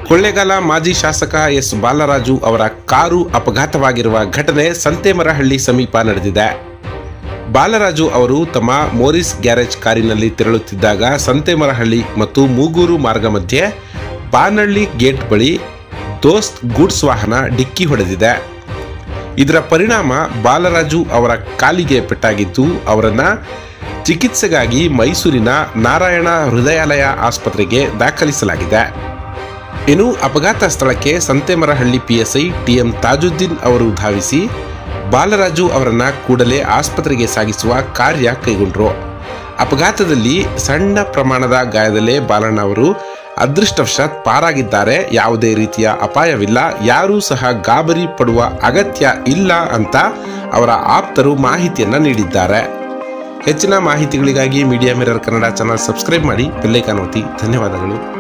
ಕೊಳ್ಳೇಗಾಲ ಮಾಜಿ ಶಾಸಕ ಎಸ್ ಬಾಲರಾಜು ಅವರ ಕಾರು ಅಪಘಾತವಾಗಿರುವ ಘಟನೆ ಸಂತೇಮರಹಳ್ಳಿ ಸಮೀಪ ನಡೆದಿದೆ ಬಾಲರಾಜು ಅವರು ತಮ್ಮ ಮೋರಿಸ್ ಗ್ಯಾರೇಜ್ ಕಾರಿನಲ್ಲಿ ತೆರಳುತ್ತಿದ್ದಾಗ ಸಂತೇಮರಹಳ್ಳಿ ಮತ್ತು ಮೂಗೂರು ಮಾರ್ಗ ಮಧ್ಯೆ ಬಾನಹಳ್ಳಿ ಗೇಟ್ ಬಳಿ ದೋಸ್ತ್ ಗೂಡ್ಸ್ ವಾಹನ ಡಿಕ್ಕಿ ಹೊಡೆದಿದೆ ಇದರ ಪರಿಣಾಮ ಬಾಲರಾಜು ಅವರ ಕಾಲಿಗೆ ಪೆಟ್ಟಾಗಿದ್ದು ಅವರನ್ನ ಚಿಕಿತ್ಸೆಗಾಗಿ ಮೈಸೂರಿನ ನಾರಾಯಣ ಹೃದಯಾಲಯ ಆಸ್ಪತ್ರೆಗೆ ದಾಖಲಿಸಲಾಗಿದೆ ಇನ್ನು ಅಪಘಾತ ಸ್ಥಳಕ್ಕೆ ಸಂತೇಮರಹಳ್ಳಿ ಪಿಎಸ್ಐ ಟಿಎಂ ತಾಜುದ್ದೀನ್ ಅವರು ಧಾವಿಸಿ ಬಾಲರಾಜು ಅವರನ್ನ ಕೂಡಲೇ ಆಸ್ಪತ್ರೆಗೆ ಸಾಗಿಸುವ ಕಾರ್ಯ ಕೈಗೊಂಡರು ಅಪಘಾತದಲ್ಲಿ ಸಣ್ಣ ಪ್ರಮಾಣದ ಗಾಯದಲ್ಲೇ ಬಾಲಣ್ಣ ಅವರು ಅದೃಷ್ಟವಶಾತ್ ಪಾರಾಗಿದ್ದಾರೆ ಯಾವುದೇ ರೀತಿಯ ಅಪಾಯವಿಲ್ಲ ಯಾರೂ ಸಹ ಗಾಬರಿ ಪಡುವ ಅಗತ್ಯ ಇಲ್ಲ ಅಂತ ಅವರ ಆಪ್ತರು ಮಾಹಿತಿಯನ್ನ ನೀಡಿದ್ದಾರೆ ಹೆಚ್ಚಿನ ಮಾಹಿತಿಗಳಿಗಾಗಿ media mirror Kannada channel subscribe ಮಾಡಿ ಬೆಲ್ಲೈಕಾನ್ ಒತ್ತಿ ಧನ್ಯವಾದಗಳು